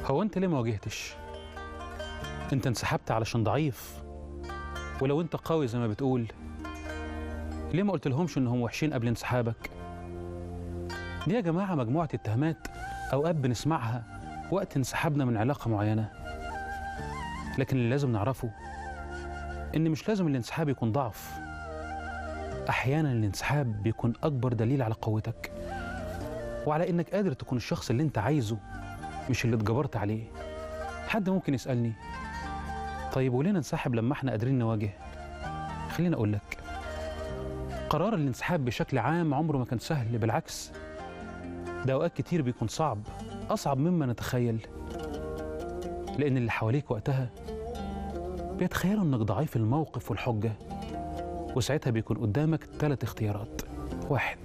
هو انت ليه ما واجهتش انت انسحبت علشان ضعيف ولو انت قوي زي ما بتقول ليه ما قلت لهمش انهم وحشين قبل انسحابك دي يا جماعه مجموعه اتهامات اوقات بنسمعها وقت انسحابنا من علاقه معينه لكن اللي لازم نعرفه ان مش لازم الانسحاب يكون ضعف احيانا الانسحاب بيكون اكبر دليل على قوتك وعلى انك قادر تكون الشخص اللي انت عايزه مش اللي اتجبرت عليه حد ممكن يسالني طيب وليه ننسحب لما احنا قادرين نواجه خليني اقول لك قرار الانسحاب بشكل عام عمره ما كان سهل بالعكس ده اوقات كتير بيكون صعب اصعب مما نتخيل لان اللي حواليك وقتها بيتخيلوا انك ضعيف الموقف والحجه وساعتها بيكون قدامك ثلاث اختيارات واحد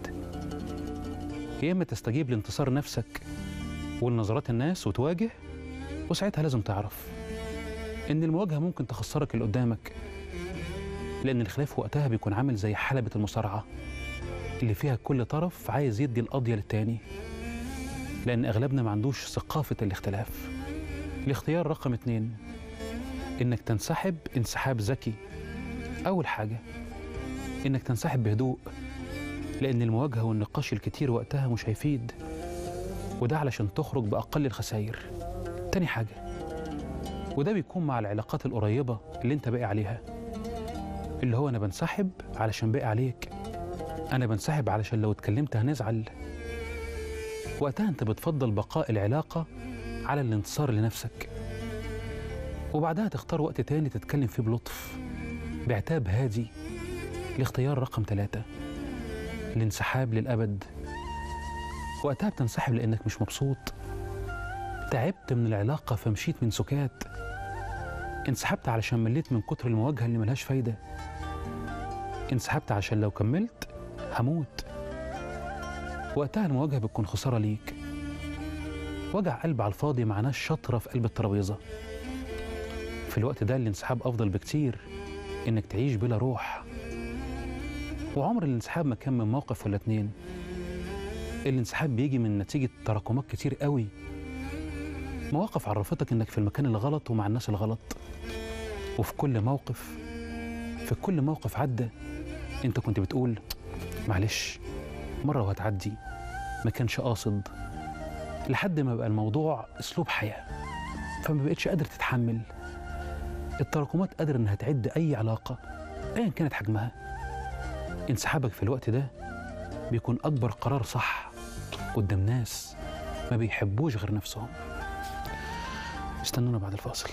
يا اما تستجيب لانتصار نفسك ولنظرات الناس وتواجه وساعتها لازم تعرف ان المواجهه ممكن تخسرك اللي قدامك لان الخلاف وقتها بيكون عامل زي حلبة المصارعة اللي فيها كل طرف عايز يدي القضية للتاني لأن أغلبنا ما عندوش ثقافة الاختلاف الاختيار رقم اتنين إنك تنسحب انسحاب ذكي أول حاجة إنك تنسحب بهدوء لأن المواجهة والنقاش الكتير وقتها مش هيفيد وده علشان تخرج بأقل الخسائر تاني حاجة وده بيكون مع العلاقات القريبة اللي انت باقي عليها اللي هو انا بنسحب علشان باقي عليك انا بنسحب علشان لو اتكلمت هنزعل وقتها انت بتفضل بقاء العلاقه على الانتصار لنفسك وبعدها تختار وقت تاني تتكلم فيه بلطف بعتاب هادي الاختيار رقم ثلاثة الانسحاب للأبد وقتها بتنسحب لأنك مش مبسوط تعبت من العلاقة فمشيت من سكات انسحبت علشان مليت من كتر المواجهة اللي ملهاش فايدة انسحبت عشان لو كملت هموت وقتها المواجهة بتكون خسارة ليك وجع قلب على الفاضي مع ناس شاطرة في قلب الترابيزة في الوقت ده الانسحاب أفضل بكتير إنك تعيش بلا روح وعمر الانسحاب ما كان من موقف ولا اتنين الانسحاب بيجي من نتيجة تراكمات كتير قوي مواقف عرفتك إنك في المكان الغلط ومع الناس الغلط وفي كل موقف في كل موقف عدى انت كنت بتقول معلش مرة وهتعدي ما كانش قاصد لحد ما بقى الموضوع اسلوب حياة فما بقتش قادر تتحمل التراكمات قادر انها تعد اي علاقة ايا كانت حجمها انسحابك في الوقت ده بيكون اكبر قرار صح قدام ناس ما بيحبوش غير نفسهم استنونا بعد الفاصل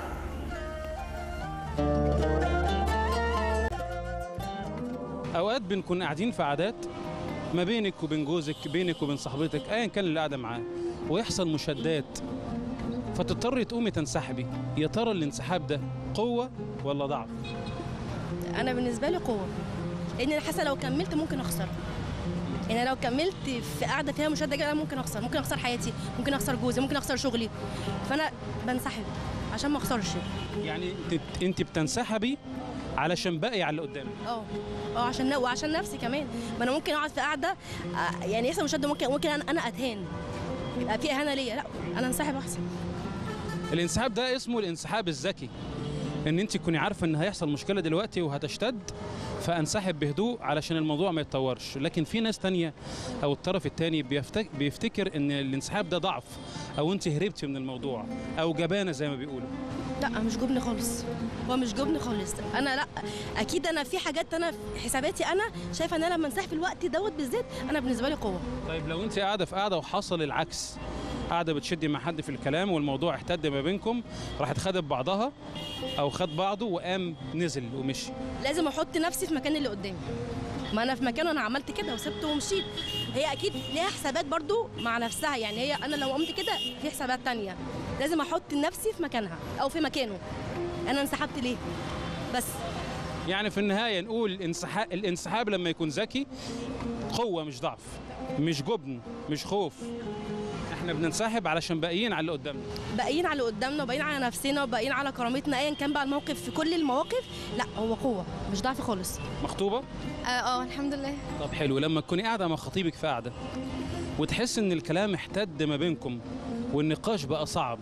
اوقات بنكون قاعدين في عادات ما بينك وبين جوزك بينك وبين صاحبتك ايا كان اللي قاعده معاه ويحصل مشادات فتضطري تقومي تنسحبي يا ترى الانسحاب ده قوه ولا ضعف انا بالنسبه لي قوه لان انا حاسه لو كملت ممكن اخسر يعني لو كملت في قاعده فيها مشاده كده ممكن اخسر ممكن اخسر حياتي ممكن اخسر جوزي ممكن اخسر شغلي فانا بنسحب عشان ما اخسرش يعني انت انت بتنسحبي علشان باقي على اللي قدامك اه اه عشان وعشان نفسي كمان ما انا ممكن اقعد في قاعده آه، يعني يحصل مشاده ممكن ممكن انا أنا اتهان يبقى في اهانه ليا لا انا انسحب احسن الانسحاب ده اسمه الانسحاب الذكي ان انت تكوني عارفه ان هيحصل مشكله دلوقتي وهتشتد فانسحب بهدوء علشان الموضوع ما يتطورش لكن في ناس تانية او الطرف التاني بيفتك بيفتكر ان الانسحاب ده ضعف او انت هربتي من الموضوع او جبانه زي ما بيقولوا لا مش جبن خالص هو مش جبن خالص انا لا اكيد انا في حاجات انا في حساباتي انا شايفه ان انا لما انسحب في الوقت دوت بالذات انا بالنسبه لي قوه طيب لو انت قاعده في قاعده وحصل العكس قاعده بتشدي مع حد في الكلام والموضوع احتد ما بينكم راحت خدت بعضها او خد بعضه وقام نزل ومشي لازم احط نفسي في مكان اللي قدامي ما انا في مكانه انا عملت كده وسبته ومشيت هي اكيد ليها حسابات برضو مع نفسها يعني هي انا لو قمت كده في حسابات تانية لازم احط نفسي في مكانها او في مكانه انا انسحبت ليه بس يعني في النهايه نقول الانسحاب الانسحاب لما يكون ذكي قوه مش ضعف مش جبن مش خوف احنا بننسحب علشان باقيين على اللي قدامنا باقيين على اللي قدامنا وباقيين على نفسنا وباقيين على كرامتنا ايا كان بقى الموقف في كل المواقف لا هو قوه مش ضعف خالص مخطوبه اه اه الحمد لله طب حلو لما تكوني قاعده مع خطيبك في قاعده وتحس ان الكلام احتد ما بينكم والنقاش بقى صعب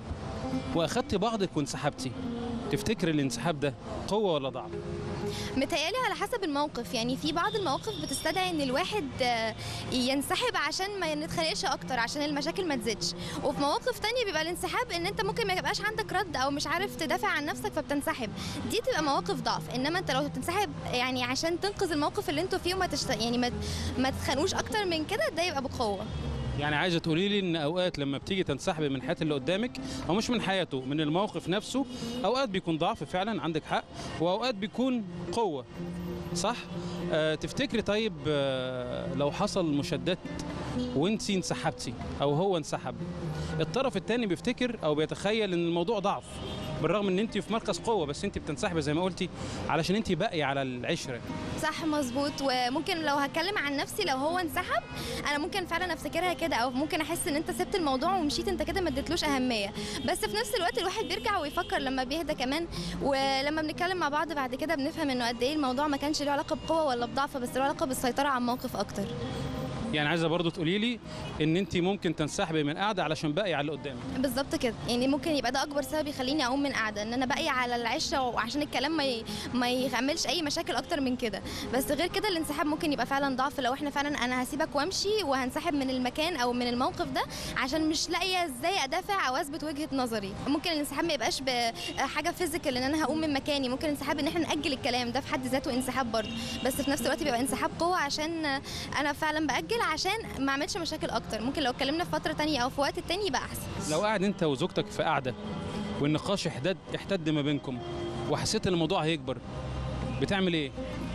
واخدتي بعضك وانسحبتي تفتكر الانسحاب ده قوه ولا ضعف متهيألي على حسب الموقف يعني في بعض المواقف بتستدعي ان الواحد آه، ينسحب عشان ما نتخانقش اكتر عشان المشاكل ما تزيدش وفي مواقف تانية بيبقى الانسحاب ان انت ممكن ما يبقاش عندك رد او مش عارف تدافع عن نفسك فبتنسحب دي تبقى مواقف ضعف انما انت لو بتنسحب يعني عشان تنقذ الموقف اللي انتوا فيه وما تشت... يعني ما ما تتخانقوش اكتر من كده ده يبقى بقوه يعني عايزه تقولي لي ان اوقات لما بتيجي تنسحبي من حياه اللي قدامك او مش من حياته من الموقف نفسه اوقات بيكون ضعف فعلا عندك حق واوقات بيكون قوه صح آه تفتكري طيب آه لو حصل مشادات وانت انسحبتي او هو انسحب الطرف الثاني بيفتكر او بيتخيل ان الموضوع ضعف بالرغم ان انت في مركز قوه بس انت بتنسحبي زي ما قلتي علشان انت باقيه على العشره صح مظبوط وممكن لو هتكلم عن نفسي لو هو انسحب انا ممكن فعلا افتكرها كده او ممكن احس ان انت سبت الموضوع ومشيت انت كده ما اديتلوش اهميه بس في نفس الوقت الواحد بيرجع ويفكر لما بيهدى كمان ولما بنتكلم مع بعض بعد كده بنفهم انه قد ايه الموضوع ما كانش له علاقه بقوه ولا بضعف بس له علاقه بالسيطره على الموقف اكتر يعني عايزه برضو تقولي لي ان انت ممكن تنسحبي من قاعده علشان باقي على اللي قدامك بالظبط كده يعني ممكن يبقى ده اكبر سبب يخليني اقوم من قاعده ان انا باقي على العشره وعشان الكلام ما ي... ما يعملش اي مشاكل اكتر من كده بس غير كده الانسحاب ممكن يبقى فعلا ضعف لو احنا فعلا انا هسيبك وامشي وهنسحب من المكان او من الموقف ده عشان مش لاقيه ازاي ادافع او اثبت وجهه نظري ممكن الانسحاب ما يبقاش بحاجه فيزيكال ان انا هقوم من مكاني ممكن الانسحاب ان احنا ناجل الكلام ده في حد ذاته انسحاب برضه بس في نفس الوقت بيبقى انسحاب قوه عشان انا فعلا باجل عشان ما اعملش مشاكل اكتر ممكن لو اتكلمنا في فتره تانية او في وقت تاني يبقى احسن لو قاعد انت وزوجتك في قاعده والنقاش احتد احتد ما بينكم وحسيت ان الموضوع هيكبر بتعمل ايه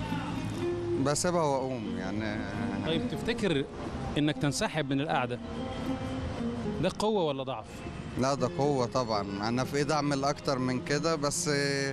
بسيبها واقوم يعني طيب تفتكر انك تنسحب من القعده ده قوه ولا ضعف لا ده قوة طبعا أنا في إيدي أعمل أكتر من كده بس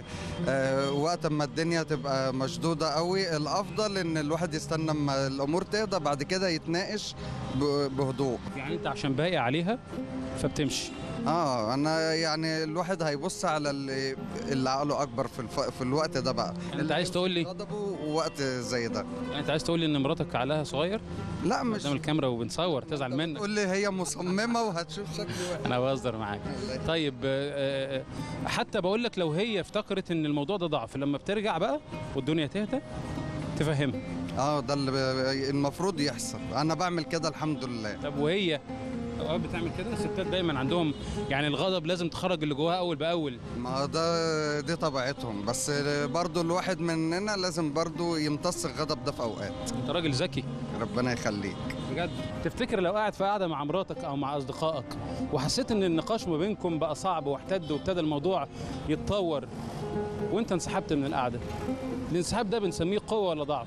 آه، وقت ما الدنيا تبقى مشدودة قوي الأفضل إن الواحد يستنى اما الأمور تهدى بعد كده يتناقش ب- بهدوء يعني انت عشان باقي عليها فبتمشي اه انا يعني الواحد هيبص على اللي, اللي عقله اكبر في الف... في الوقت ده بقى يعني انت عايز تقول لي غضبه وقت زي ده يعني انت عايز تقول لي ان مراتك عقلها صغير لا مش قدام الكاميرا وبنصور تزعل منك تقول لي هي مصممه وهتشوف شكلي وحش انا بهزر معاك طيب آه، آه، حتى بقول لك لو هي افتكرت ان الموضوع ده ضعف لما بترجع بقى والدنيا تهدى تفهمها اه ده اللي ب- المفروض يحصل انا بعمل كده الحمد لله طب وهي اوقات بتعمل كده الستات دايما عندهم يعني الغضب لازم تخرج اللي جواها اول باول ما ده دي طبيعتهم بس برضو الواحد مننا لازم برضو يمتص الغضب ده في اوقات انت راجل ذكي ربنا يخليك بجد تفتكر لو قاعد في قاعده مع مراتك او مع اصدقائك وحسيت ان النقاش ما بينكم بقى صعب واحتد وابتدى الموضوع يتطور وانت انسحبت من القعده الانسحاب ده بنسميه قوه ولا ضعف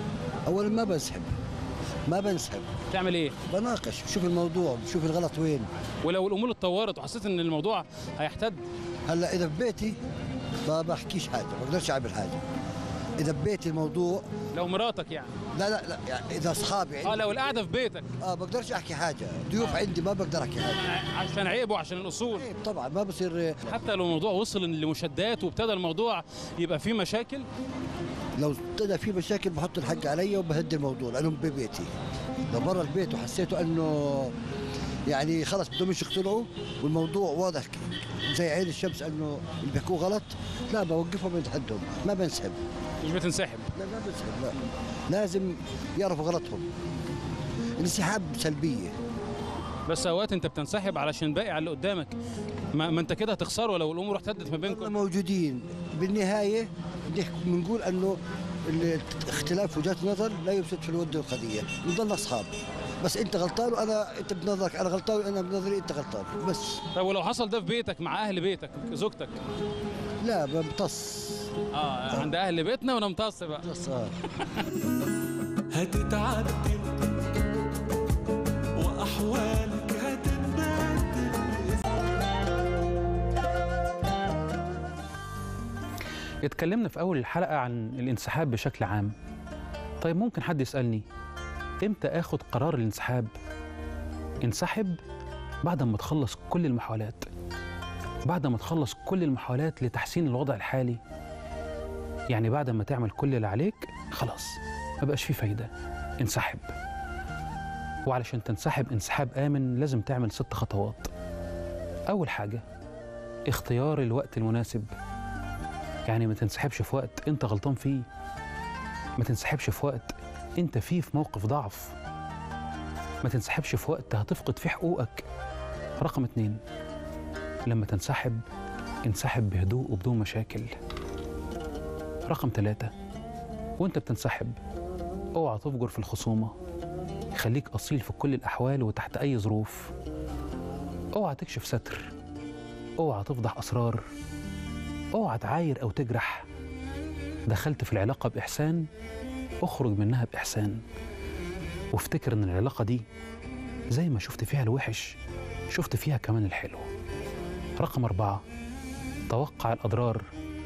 اولا ما بنسحب ما بنسحب تعمل ايه بناقش بشوف الموضوع بشوف الغلط وين ولو الامور اتطورت وحسيت ان الموضوع هيحتد هلا اذا في بيتي ما بحكيش حاجه ما بقدرش اعمل حاجه اذا ببيتي الموضوع لو مراتك يعني لا لا لا يعني اذا اصحابي اه عندي لو القعده في بيتك اه بقدرش احكي حاجه ضيوف عندي ما بقدر احكي حاجه عشان عيب وعشان الاصول عيب طبعا ما بصير حتى لو الموضوع وصل لمشادات وابتدى الموضوع يبقى فيه مشاكل لو ابتدى في مشاكل بحط الحق علي وبهدي الموضوع لانه ببيتي لو برا البيت وحسيته انه يعني خلص بدهم يقتلعوا والموضوع واضح زي عين الشمس انه اللي بيحكوه غلط لا بوقفهم عند حدهم ما بنسحب مش بتنسحب لا ما بنسحب لا لازم يعرفوا غلطهم الانسحاب سلبيه بس اوقات انت بتنسحب علشان باقي على اللي قدامك ما, ما انت كده هتخسره لو الامور احتدت ما كلنا بينكم موجودين بالنهايه نحكي- بنقول انه ال- اختلاف وجهات النظر لا يفسد في الود والقضيه نضل اصحاب بس انت غلطان وانا انت بنظرك انا غلطان وانا بنظري انت غلطان بس طب ولو حصل ده في بيتك مع اهل بيتك زوجتك لا بمتص اه عند اهل بيتنا وانا امتص بقى بمتص آه. هتتعدل وأحوالك هتتبدل اتكلمنا في اول الحلقه عن الانسحاب بشكل عام طيب ممكن حد يسالني امتى اخد قرار الانسحاب انسحب بعد ما تخلص كل المحاولات بعد ما تخلص كل المحاولات لتحسين الوضع الحالي يعني بعد ما تعمل كل اللي عليك خلاص ما بقاش فيه فايده انسحب وعلشان تنسحب انسحاب امن لازم تعمل ست خطوات اول حاجه اختيار الوقت المناسب يعني ما تنسحبش في وقت انت غلطان فيه ما تنسحبش في وقت انت فيه في موقف ضعف ما تنسحبش في وقت هتفقد فيه حقوقك رقم اتنين لما تنسحب انسحب بهدوء وبدون مشاكل رقم ثلاثة وانت بتنسحب اوعى تفجر في الخصومة خليك أصيل في كل الأحوال وتحت أي ظروف اوعى تكشف ستر اوعى تفضح أسرار اوعى تعاير أو تجرح دخلت في العلاقة بإحسان اخرج منها بإحسان وافتكر إن العلاقة دي زي ما شفت فيها الوحش شفت فيها كمان الحلو رقم أربعة توقع الأضرار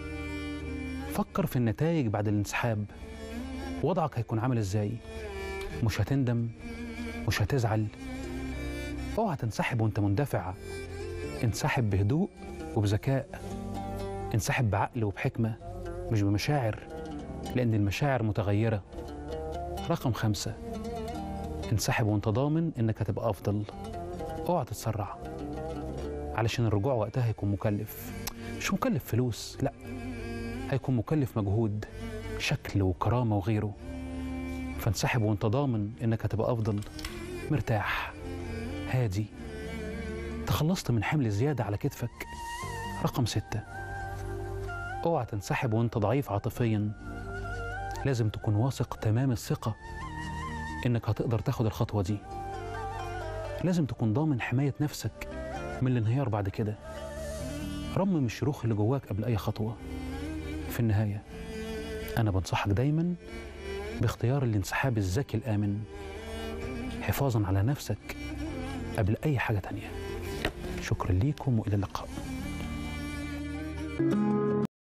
فكر في النتائج بعد الانسحاب وضعك هيكون عامل ازاي مش هتندم مش هتزعل اوعى تنسحب وانت مندفع انسحب بهدوء وبذكاء انسحب بعقل وبحكمة مش بمشاعر لأن المشاعر متغيرة رقم خمسة انسحب وانت ضامن انك هتبقى أفضل اوعى تتسرع علشان الرجوع وقتها هيكون مكلف مش مكلف فلوس لا هيكون مكلف مجهود شكل وكرامة وغيره فانسحب وانت ضامن انك هتبقى افضل مرتاح هادي تخلصت من حمل زيادة على كتفك رقم ستة اوعى تنسحب وانت ضعيف عاطفيا لازم تكون واثق تمام الثقة انك هتقدر تاخد الخطوة دي لازم تكون ضامن حماية نفسك من الانهيار بعد كده رمم الشروخ اللي جواك قبل أي خطوة في النهاية أنا بنصحك دايما باختيار الانسحاب الذكي الآمن حفاظا على نفسك قبل أي حاجة تانية شكرا ليكم وإلى اللقاء